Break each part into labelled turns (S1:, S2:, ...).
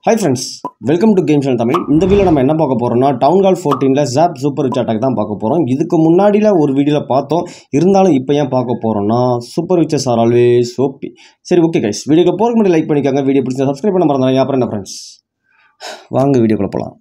S1: hi friends welcome to game channel Tamil இந்த video நம்ம என்ன பார்க்க போகிறோம்னா டவுன் கால் ஃபோர்டீனில் ஜாப் சூப்பர் ரிச் அட்டாக் தான் பார்க்க போகிறோம் இதுக்கு முன்னாடியில் ஒரு வீடியோவில் பார்த்தோம் இருந்தாலும் இப்போ ஏன் பார்க்க போகிறோம்னா super witches are always OP சரி ஓகே கைஸ் வீடியோக்கு போகிறதுக்கு முன்னாடி லைக் பண்ணிக்கோங்க வீடியோ பிடிச்சா சப்ஸ்கிரைப் பண்ண மறந்துடுங்க அப்புறம் என்ன ஃப்ரெண்ட்ஸ் வாங்க வீடியோக்குள்ள போகலாம்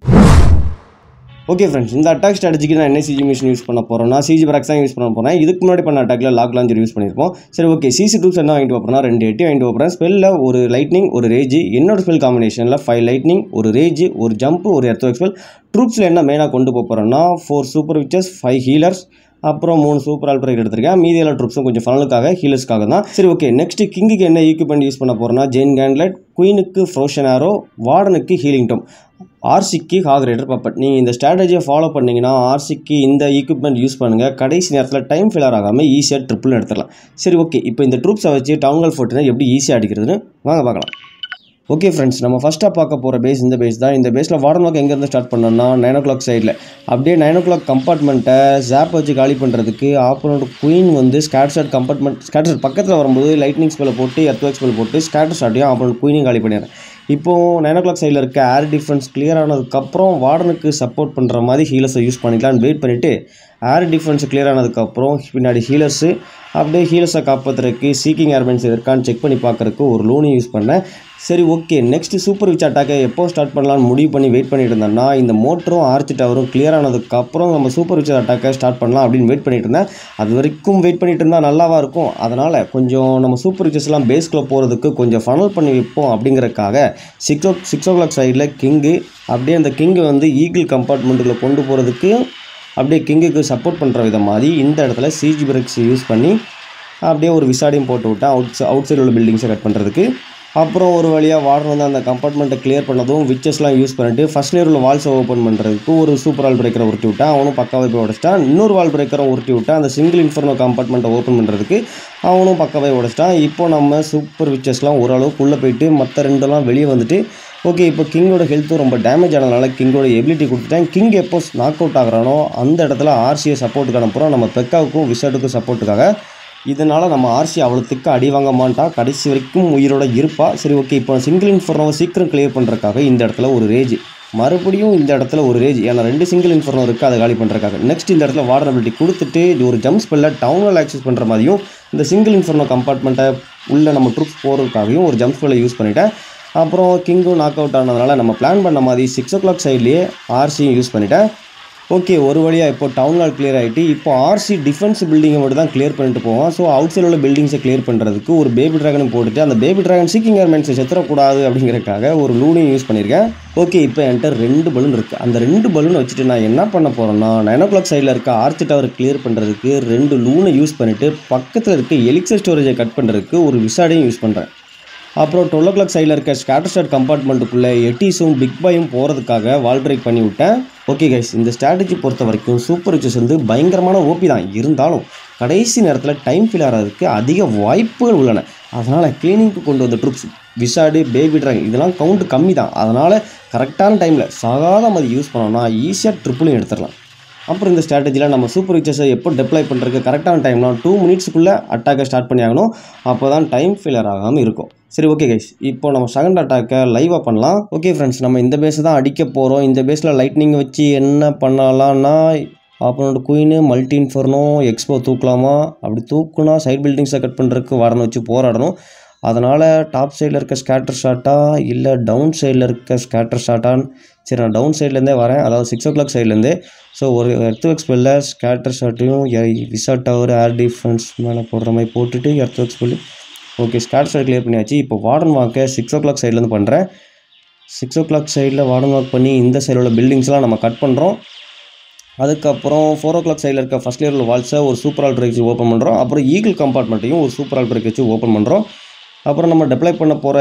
S1: ஓகே ஃப்ரெண்ட்ஸ் இந்த அட்டாக் ஸ்ட்ராட்டஜிக்கு நான் என்ன சிஜி மிஷின் யூஸ் பண்ண போகிறேன்னா சிஜி பிராக்ஸ் தான் யூஸ் பண்ண போகிறேன் இதுக்கு முன்னாடி பண்ண அட்டாக்ல லாக் லாஞ்சர் யூஸ் பண்ணியிருப்போம் சரி ஓகே சிசி டூப்ஸ் என்ன வாங்கிட்டு போகிறேன்னா ரெண்டு எட்டி வாங்கிட்டு போகிறேன் ஸ்பெல்லில் ஒரு லைட்னிங் ஒரு ரேஜ் என்னோட ஸ்பெல் காம்பினேஷனில் ஃபைவ் லைட்னிங் ஒரு ரேஜ் ஒரு ஜம்ப் ஒரு எர்த்தோ ஸ்பெல் ட்ரூப்ஸில் என்ன மெயினாக கொண்டு போக போகிறேன்னா four super witches five healers அப்புறம் மூணு சூப்பர் ஆல்பரேட் எடுத்திருக்கேன் மீதி எல்லா ட்ரூப்ஸும் கொஞ்சம் ஃபனலுக்காக ஹீலர்ஸ்க்காக தான் சரி ஓகே நெக்ஸ்ட் கிங்குக்கு என்ன ஈக்யூப்மெண்ட் யூஸ் பண்ண போகிறேன்னா ஜெயின் கேண்ட்லெட் குயினுக்கு ஃப்ரோஷன் ஆரோ வார்டனுக்கு ஹீலிங் டோம் ஆர்சிக்கு ஹாக் ரைடர் பப்பட் நீங்கள் இந்த ஸ்ட்ராட்டஜியை ஃபாலோ பண்ணிங்கன்னா ஆர்சிக்கு இந்த ஈக்விப்மெண்ட் யூஸ் பண்ணுங்கள் கடைசி நேரத்தில் டைம் ஃபில்லர் ஆகாமல் ஈஸியாக ட்ரிப்பிள் எடுத்துடலாம் சரி ஓகே இப்போ இந்த ட்ரூப்ஸை வச்சு டவுன்கால் ஃபோர்ட்டினை எப்படி ஈஸியாக அடிக்கிறதுன்னு வாங்க பார்க்கலாம் ஓகே ஃப்ரெண்ட்ஸ் நம்ம ஃபஸ்ட்டாக பார்க்க போகிற பேஸ் இந்த பேஸ் தான் இந்த பேஸில் வார்டன் வாக் எங்கேருந்து ஸ்டார்ட் பண்ணோம்னா நைன் ஓ கிளாக் சைடில் அப்படியே நைன் ஓ கிளாக் கம்பார்ட்மெண்ட்டை ஜாப் வச்சு காலி பண்ணுறதுக்கு ஆப்போனோட குயின் வந்து scatter shot compartment scatter shot பக்கத்தில் வரும்போது லைட்னிங் ஸ்பெல்லை போட்டு எர்த்வேக் ஸ்பெல் போட்டு ஸ்கேட்டர் ஷாட்டையும் ஆப்போனோட குயினையும் காலி பண்ணிடுறேன் இப்போது நைன் ஓ கிளாக் சைடில் இருக்க ஏர் டிஃபென்ஸ் கிளியர் ஆனதுக்கப்புறம் வார்டனுக்கு சப்போர்ட் பண்ணுற மாதிரி ஹீலர்ஸை யூஸ் பண்ணிக்கலாம்னு வெயிட் பண்ணிவிட்டு ஏர் டிஃபென்ஸ் கிளியர் ஆனதுக்கப்புறம் பின்னாடி ஹீலர்ஸு அப்படியே ஹீலர்ஸை காப்பாற்றுறதுக்கு சீக்கிங் ஏர்மென்ஸ் இருக்கான்னு செக் பண்ணி பார்க்குறதுக்கு ஒரு லோனி யூஸ் பண்ணேன் சரி ஓகே நெக்ஸ்ட் சூப்பர் விச் அட்டாக்கை எப்போ ஸ்டார்ட் பண்ணலாம்னு முடிவு பண்ணி வெயிட் பண்ணிட்டு இருந்தேன்னா இந்த மோட்டரும் ஆர்ச்சி டவரும் கிளியர் ஆனதுக்கப்புறம் நம்ம சூப்பர் விச் அட்டாக்கை ஸ்டார்ட் பண்ணலாம் அப்படின்னு வெயிட் பண்ணிட்டு இருந்தேன் அது வரைக்கும் வெயிட் பண்ணிட்டு இருந்தால் நல்லாவா இருக்கும் அதனால் கொஞ்சம் நம்ம சூப்பர் விச்சஸ்லாம் பேஸ்க்குள்ளே போகிறதுக்கு கொஞ்சம் ஃபனல் பண்ணி வைப்போம் அப்படிங்கிறதுக்காக six o six o'clock சைடில் கிங்கு அப்படியே அந்த கிங்கு வந்து ஈகிள் கம்பார்ட்மெண்ட்டுக்குள்ளே கொண்டு போகிறதுக்கு அப்படியே கிங்குக்கு சப்போர்ட் பண்ணுற விதம் மாதிரி இந்த இடத்துல சிஜி பிரேக்ஸ் யூஸ் பண்ணி அப்படியே ஒரு விசாடியும் போட்டு விட்டேன் அவுட் அவுட் சைடு உள்ள பில்டிங்ஸை கட் பண்ணுறதுக்கு அப்புறம் ஒரு வழியாக வார்டன் வந்து அந்த கம்பார்ட்மெண்ட்டை கிளியர் பண்ணதும் விச்சஸ்லாம் யூஸ் பண்ணிட்டு ஃபஸ்ட் லேயர் உள்ள வால்ஸை ஓப்பன் பண்ணுறதுக்கு ஒரு சூப்பர் வால் பிரேக்கரை உருட்டி விட்டான் அவனும் பக்காவே போய் உடச்சிட்டான் இன்னொரு வால் பிரேக்கரை உருட்டி விட்டான் அந்த சிங்கிள் இன்ஃபர்னோ கம்பார்ட்மெண்ட்டை ஓப்பன் பண்ணுறதுக்கு அவனும் பக்காவே உடச்சிட்டான் இப்போ நம்ம சூப்பர் விச்சஸ்லாம் ஓரளவுக்கு உள்ளே போயிட்டு மற்ற ரெண்டெல்லாம் வெளியே வந்துட்டு ஓகே இப்போ கிங்கோட ஹெல்த்தும் ரொம்ப டேமேஜ் ஆனதுனால கிங்கோட எபிலிட்டி கொடுத்துட்டேன் கிங் எப்போ நாக் அவுட் ஆகுறானோ அந்த இடத்துல ஆர்சியை சப்போர்ட்டுக்கு அனுப்புகிறோம் நம்ம பெக்காவுக்கும் விசாட்டுக்கும் சப்போர்ட்டுக்காக இதனால் நம்ம ஆர்சி அவ்வளோத்துக்கு அடி வாங்க மாட்டா கடைசி வரைக்கும் உயிரோட இருப்பா சரி ஓகே இப்போ சிங்கிள் இன்ஃபர்னோவை சீக்கிரம் கிளியர் பண்ணுறதுக்காக இந்த இடத்துல ஒரு ரேஜ் மறுபடியும் இந்த இடத்துல ஒரு ரேஜ் ஏன்னா ரெண்டு சிங்கிள் இன்ஃபர்னோ இருக்குது அதை காலி பண்ணுறதுக்காக நெக்ஸ்ட் இந்த இடத்துல வார்டனபிலிட்டி கொடுத்துட்டு இது ஒரு ஜம்ப் ஸ்பெல்ல டவுனில் ஆக்சஸ் பண்ணுற மாதிரியும் இந்த சிங்கிள் இன்ஃபர்னோ கம்பார்ட்மெண்ட்டை உள்ளே நம்ம ட்ரூப்ஸ் போகிறதுக்காகவும் ஒரு ஜம்ப் ஸ்பெல்லை யூஸ் பண்ணிட்டேன் அப்புறம் கிங்கும் நாக் அவுட் ஆனதுனால நம்ம பிளான் பண்ண மாதிரி சிக்ஸ் ஓ கிளாக் சைட்லேயே ஆர்சியும் யூஸ் பண்ணிட்டேன் ஓகே ஒரு வழியாக இப்போ டவுன் ஹால் கிளியர் ஆகிட்டு இப்போ ஆர்சி டிஃபென்ஸ் பில்டிங்கை மட்டும் தான் கிளியர் பண்ணிட்டு போவோம் ஸோ அவுட் சைடில் உள்ள பில்டிங்ஸை கிளியர் பண்ணுறதுக்கு ஒரு பேபி ட்ராகனும் போட்டுட்டு அந்த பேபி ட்ராகன் சீக்கிங் ஏர்மென்ஸை செத்துறக்கூடாது அப்படிங்கிறதுக்காக ஒரு லூனையும் யூஸ் பண்ணியிருக்கேன் ஓகே இப்போ என்கிட்ட ரெண்டு பலூன் இருக்குது அந்த ரெண்டு பலூன் வச்சுட்டு நான் என்ன பண்ண போகிறேன்னா நைன் ஓ கிளாக் சைடில் இருக்க ஆர்ச்சி டவர் கிளியர் பண்ணுறதுக்கு ரெண்டு லூனை யூஸ் பண்ணிவிட்டு பக்கத்தில் இருக்க எலிக்சர் ஸ்டோரேஜை கட் பண்ணுறதுக்கு ஒரு விசாடையும் யூஸ் பண்ணுறேன் அப்புறம் டுவெல் ஓ கிளாக் சைடில் இருக்க ஸ்கேட்டர் ஸ்டாட் கம்பார்ட்மெண்ட்டுக்குள்ளே எட்டிஸும் பிக் பாயும் போகிறதுக்காக வால் பிரேக் பண்ணி விட்டேன் ஓகே கைஸ் இந்த ஸ்ட்ராட்டஜி பொறுத்த வரைக்கும் சூப்பர் ரிச்சஸ் வந்து பயங்கரமான ஓபி தான் இருந்தாலும் கடைசி நேரத்தில் டைம் ஃபில் ஆகிறதுக்கு அதிக வாய்ப்புகள் உள்ளன அதனால் கிளீனிங்க்கு கொண்டு வந்த ட்ரூப்ஸ் விசாடு பேபி ட்ராகன் இதெல்லாம் கவுண்ட் கம்மி தான் அதனால் கரெக்டான டைமில் சாகாத மாதிரி யூஸ் பண்ணோம்னா ஈஸியாக ட்ரிப்பிளும் எடுத்துடலாம் அப்புறம் இந்த ஸ்ட்ராட்டஜியில் நம்ம சூப்பர் விச்சஸை எப்போ டெப்ளாய் பண்ணுறதுக்கு கரெக்டான டைம்லாம் டூ மினிட்ஸுக்குள்ளே அட்டாக்கை ஸ்டார்ட் பண்ணி ஆகணும் அப்போ தான் டைம் ஃபெயிலியர் ஆகாமல் இருக்கும் சரி ஓகே கைஸ் இப்போ நம்ம செகண்ட் அட்டாக்கை லைவாக பண்ணலாம் ஓகே ஃப்ரெண்ட்ஸ் நம்ம இந்த பேஸை தான் அடிக்க போகிறோம் இந்த பேஸில் லைட்னிங் வச்சு என்ன பண்ணலாம்னா அப்புறம் குயின் மல்டி இன்ஃபர்னோ எக்ஸ்போ தூக்கலாமா அப்படி தூக்குனா சைட் பில்டிங்ஸை கட் பண்ணுறதுக்கு வரணும் வச்சு போராடணும் அதனால் டாப் சைடில் இருக்க ஸ்கேட்டர் ஷாட்டா இல்லை டவுன் சைடில் இருக்க ஸ்கேட்டர் ஷாட்டான்னு சரி நான் டவுன் சைட்லேருந்தே வரேன் அதாவது சிக்ஸ் ஓ கிளாக் சைட்லேருந்தே ஸோ ஒரு எர்த் ஒர்க்ஸ் ஸ்பெல்ல ஸ்கேட்டர் ஷாட்டையும் விசா டவர் ஏர் டிஃபென்ஸ் மேலே போடுற மாதிரி போட்டுட்டு earth works spell okay scatter shot clear பண்ணியாச்சு இப்போ வார்டன் வாக்கை சிக்ஸ் ஓ கிளாக் சைட்லேருந்து பண்ணுறேன் சிக்ஸ் ஓ கிளாக் சைடில் வார்டன் வாக் பண்ணி இந்த சைடில் உள்ள பில்டிங்ஸ்லாம் நம்ம கட் பண்ணுறோம் அதுக்கப்புறம் ஃபோர் ஓ கிளாக் சைடில் இருக்க ஃபஸ்ட் இயரில் வால்ஸை ஒரு சூப்பர் ஆல் பிரேக் வச்சு ஓப்பன் பண்ணுறோம் அப்புறம் ஈகிள் கம்பார்ட்மெண்ட்டையும் ஒரு சூப்பர் ஆல் பிரேக் வச்சு ஓப்பன் பண்ணுறோம் அப்புறம் நம்ம டெப்ளை பண்ண போகிற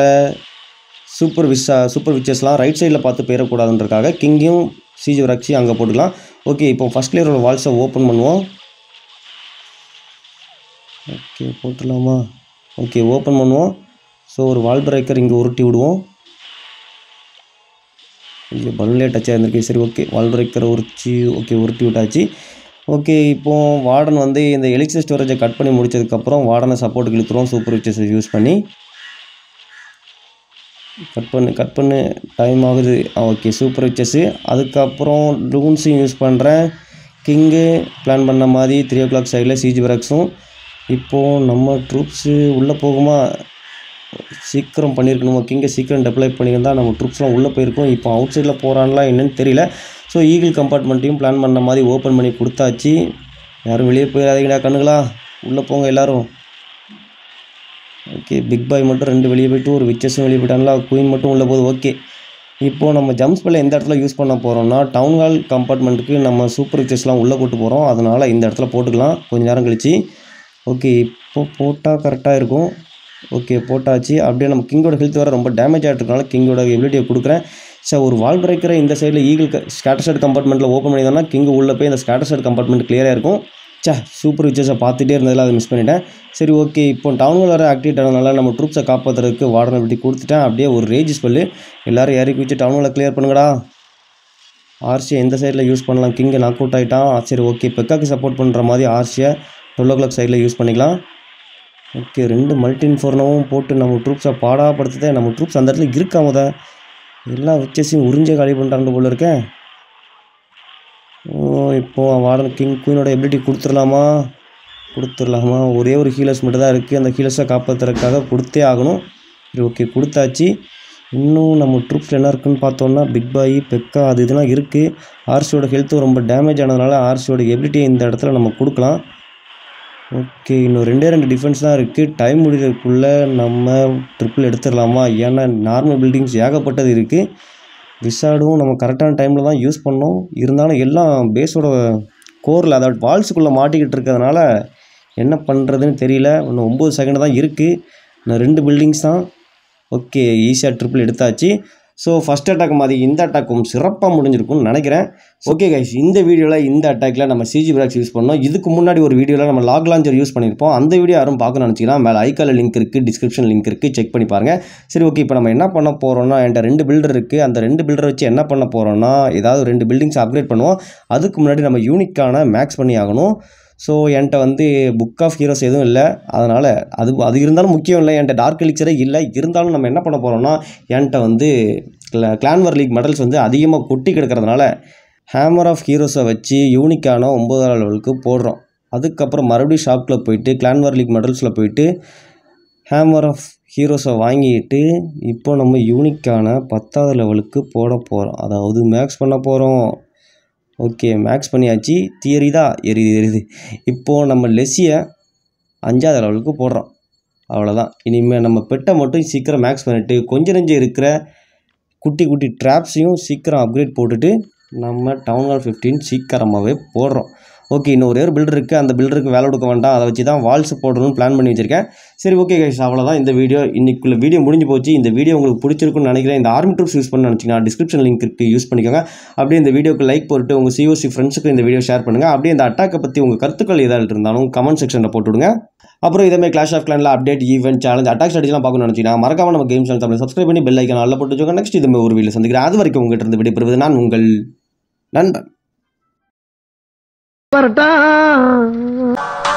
S1: சூப்பர் விஸ்ஸா சூப்பர் விச்சஸ்லாம் ரைட் சைடில் பார்த்து போயிடக்கூடாதுன்றக்காக கிங்கையும் சிஜி ரக்ஸி அங்கே போட்டுக்கலாம் ஓகே இப்போ ஃபஸ்ட் லேயரோட வால்ஸை ஓப்பன் பண்ணுவோம் ஓகே போட்டுடலாமா ஓகே ஓப்பன் பண்ணுவோம் ஸோ ஒரு வால் பிரேக்கர் இங்கே உருட்டி விடுவோம் இங்கே பலூன்லேயே டச் ஆகிருந்திருக்கு சரி ஓகே வால் பிரேக்கரை உரிச்சு ஓகே உருட்டி விட்டாச்சு ஓகே இப்போ வார்டன் வந்து இந்த எலிக்சர் ஸ்டோரேஜை கட் பண்ணி முடிச்சதுக்கப்புறம் வார்டனை சப்போர்ட்டுக்கு இழுத்துருவோம் சூப்பர் விச்சஸ் யூஸ் பண்ணி கட் பண்ணு கட் பண்ணு டைம் ஆகுது ஓகே சூப்பர் விச்சஸ்ஸு அதுக்கப்புறம் ரூன்ஸையும் யூஸ் பண்ணுறேன் கிங்கு பிளான் பண்ண மாதிரி த்ரீ ஓ கிளாக் சைடில் சிஜி பிரக்ஸும் இப்போது நம்ம ட்ரூப்ஸு உள்ளே போகுமா சீக்கிரம் பண்ணியிருக்கணுமா கிங்கை சீக்கிரம் டெப்ளை பண்ணியிருந்தால் நம்ம ட்ரூப்ஸ்லாம் உள்ளே போயிருக்கோம் இப்போ அவுட் சைடில் போகிறான்லாம் என்னன்னு தெரியல ஸோ ஈகிள் கம்பார்ட்மெண்ட்டையும் பிளான் பண்ண மாதிரி ஓப்பன் பண்ணி கொடுத்தாச்சு யாரும் வெளியே போயிடாதீங்கடா கண்ணுங்களா உள்ளே போங்க எல்லாரும் ஓகே பிக் பாய் மட்டும் ரெண்டு வெளியே போயிட்டு ஒரு விச்சஸும் வெளியே போயிட்டாங்களா குயின் மட்டும் உள்ளே போகுது ஓகே இப்போது நம்ம ஜம்ப் ஸ்பெல்ல எந்த இடத்துல யூஸ் பண்ண போகிறோம்னா டவுன் ஹால் கம்பார்ட்மெண்ட்டுக்கு நம்ம சூப்பர் விச்சஸ்லாம் உள்ளே போட்டு போகிறோம் அதனால் இந்த இடத்துல போட்டுக்கலாம் கொஞ்ச நேரம் கழிச்சு ஓகே இப்போ போட்டால் கரெக்டாக இருக்கும் ஓகே போட்டாச்சு அப்படியே நம்ம கிங்கோட ஹெல்த் வர ரொம்ப டேமேஜ் ஆகிட்டுருக்கனால கிங்கோட எபிலிட்டியை கொடுக்குறேன் சார் ஒரு வால் பிரேக்கரை இந்த சைடில் ஈகிள் ஸ்கேட்டர் ஷர்ட் கம்பார்ட்மெண்ட்டில் ஓப்பன் பண்ணியிருந்தோம்னா கிங்கு உள்ளே போய் இந்த ஸ்கேட்டர் ஷர்ட் கம்பார்ட்மெண்ட் கிளியராக இருக்கும் சே சூப்பர் விச்சஸை பார்த்துட்டே இருந்ததில் அதை மிஸ் பண்ணிட்டேன் சரி ஓகே இப்போ டவுன் வர ஆக்டிவேட் ஆனதுனால நம்ம ட்ரூப்ஸை காப்பாற்றுறதுக்கு வார்டன் இப்படி கொடுத்துட்டேன் அப்படியே ஒரு ரேஜ் ஸ்பெல்லு எல்லோரும் இறக்கி வச்சு டவுனில் கிளியர் பண்ணுங்கடா ஆர்சியை எந்த சைடில் யூஸ் பண்ணலாம் கிங்கை நாக் அவுட் ஆகிட்டான் சரி ஓகே பெக்காக்கு சப்போர்ட் பண்ணுற மாதிரி ஆர்சியை டுவெல் ஓ கிளாக் சைடில் யூஸ் பண்ணிக்கலாம் ஓகே ரெண்டு மல்டி இன்ஃபோர்னவும் போட்டு நம்ம ட்ரூப்ஸை பாடாப்படுத்துதே நம்ம ட்ரூப்ஸ் அந்த இடத்துல இருக்காம தான் எல்லா விச்சஸையும் உறிஞ்ச காலி பண்ணுறாங்க போல இருக்கேன் ஓ இப்போ வார்டன் கிங் குயினோட எபிலிட்டி கொடுத்துடலாமா கொடுத்துடலாமா ஒரே ஒரு ஹீலர்ஸ் மட்டும் தான் இருக்குது அந்த ஹீலர்ஸை காப்பாற்றுறதுக்காக கொடுத்தே ஆகணும் சரி ஓகே கொடுத்தாச்சு இன்னும் நம்ம ட்ரூப்ஸில் என்ன இருக்குன்னு பார்த்தோம்னா பிக் பாய் பெக்கா அது இதெல்லாம் இருக்குது ஆர்சியோட ஹெல்த்தும் ரொம்ப டேமேஜ் ஆனதுனால ஆர்சியோட எபிலிட்டியை இந்த இடத்துல நம்ம கொடுக்கலாம் ஓகே இன்னும் ரெண்டே ரெண்டு டிஃபென்ஸ் தான் இருக்குது டைம் முடிகிறதுக்குள்ளே நம்ம ட்ரிப்பிள் எடுத்துடலாமா ஏன்னா நார்மல் பில்டிங்ஸ் ஏகப்பட்டது இருக்குது விசாடும் நம்ம கரெக்டான டைமில் தான் யூஸ் பண்ணோம் இருந்தாலும் எல்லாம் பேஸோட கோரில் அதாவது வால்ஸுக்குள்ளே மாட்டிக்கிட்டு இருக்கிறதுனால என்ன பண்ணுறதுன்னு தெரியல இன்னும் ஒம்பது செகண்ட் தான் இருக்குது இன்னும் ரெண்டு பில்டிங்ஸ் தான் ஓகே ஈஸியாக ட்ரிப்பிள் எடுத்தாச்சு ஸோ ஃபஸ்ட் அட்டாக் மாதிரி இந்த அட்டாக்கும் சிறப்பாக முடிஞ்சிருக்கும்னு நினைக்கிறேன் ஓகே கைஸ் இந்த வீடியோவில் இந்த அட்டாக்ல நம்ம சிஜி பிராக்ஸ் யூஸ் பண்ணோம் இதுக்கு முன்னாடி ஒரு வீடியோவில் நம்ம லாக் லாஞ்சர் யூஸ் பண்ணியிருப்போம் அந்த வீடியோ யாரும் பார்க்கணும்னு நினச்சிங்கன்னா மேலே ஐக்கால லிங்க் இருக்குது டிஸ்கிரிப்ஷன் லிங்க் இருக்குது செக் பண்ணி பாருங்கள் சரி ஓகே இப்போ நம்ம என்ன பண்ண போகிறோம்னா என்கிட்ட ரெண்டு பில்டர் இருக்குது அந்த ரெண்டு பில்டர் வச்சு என்ன பண்ண போகிறோம்னா ஏதாவது ரெண்டு பில்டிங்ஸ் அப்கிரேட் பண்ணுவோம் அதுக்கு முன்னாடி நம்ம யூனிக்கான மேக்ஸ் பண்ணி ஆகணும் ஸோ என்கிட்ட வந்து புக் ஆஃப் ஹீரோஸ் எதுவும் இல்லை அதனால் அது அது இருந்தாலும் முக்கியம் இல்லை என்கிட்ட டார்க் எலிக்சரே இல்லை இருந்தாலும் நம்ம என்ன பண்ண போகிறோம்னா என்கிட்ட வந்து கிளான்வர் லீக் மெடல்ஸ் வந்து அதிகமாக கொட்டி கிடக்கிறதுனால ஹேமர் ஆஃப் ஹீரோஸை வச்சு யூனிக்கான ஒம்பதாம் லெவலுக்கு போடுறோம் அதுக்கப்புறம் மறுபடியும் ஷாப்பில் போயிட்டு கிளான்வர் லீக் மெடல்ஸில் போயிட்டு ஹேமர் ஆஃப் ஹீரோஸை வாங்கிட்டு இப்போ நம்ம யூனிக்கான பத்தாவது லெவலுக்கு போட போகிறோம் அதாவது மேக்ஸ் பண்ண போகிறோம் ஓகே மேக்ஸ் பண்ணியாச்சு தியரி தான் எரியுது எரியுது இப்போது நம்ம லெஸ்ஸியை அஞ்சாவது லெவலுக்கு போடுறோம் அவ்வளோதான் இனிமேல் நம்ம பெட்டை மட்டும் சீக்கிரம் மேக்ஸ் பண்ணிவிட்டு கொஞ்சம் நெஞ்சம் இருக்கிற குட்டி குட்டி ட்ராப்ஸையும் சீக்கிரம் அப்கிரேட் போட்டுட்டு நம்ம டவுன் ஹால் ஃபிஃப்டீன் சீக்கிரமாகவே போடுறோம் ஓகே இன்னும் ஒரே ஒரு பில்டர் இருக்குது அந்த பில்டருக்கு வேலை கொடுக்க வேண்டாம் அதை வச்சு தான் வால்ஸ் போடணும்னு பிளான் பண்ணி வச்சிருக்கேன் சரி ஓகே கைஸ் அவ்வளோதான் இந்த வீடியோ இன்னைக்குள்ள வீடியோ முடிஞ்சு போச்சு இந்த வீடியோ உங்களுக்கு பிடிச்சிருக்குன்னு நினைக்கிறேன் இந்த ஆர்மி ட்ரூப்ஸ் யூஸ் பண்ண நினச்சிங்கன்னா டிஸ்கிரிப்ஷன் லிங்க் இருக்குது யூஸ் பண்ணிக்கோங்க அப்படியே இந்த வீடியோக்கு லைக் போட்டு உங்கள் சிஓசி ஃப்ரெண்ட்ஸுக்கு இந்த வீடியோ ஷேர் பண்ணுங்கள் அப்படியே இந்த அட்டாக்கை பற்றி உங்கள் கருத்துக்கள் ஏதாவது இருந்தாலும் கமெண்ட் செக்ஷனில் போட்டு விடுங்க அப்புறம் இதே மாதிரி கிளாஷ் ஆஃப் கிளானில் அப்டேட் ஈவெண்ட் சேலஞ்ச் அட்டாக் ஸ்டடிஸ்லாம் பார்க்கணும்னு நினச்சிங்கன்னா மறக்காம நம்ம கேம் சேனல் தமிழ் சப்ஸ்கிரைப் பண்ணி பெல் ஐக்கன் நல்லா போட்டு வச்சுக்கோங்க நெக்ஸ்ட் இது மாதிரி ஒரு வீடியோ சந்திக்கிறேன் அது வரைக்கும் உங்கள்கிட்ட இருந்து விடைபெறுவது நான் உங்கள் நண்பன்
S2: வரட்டா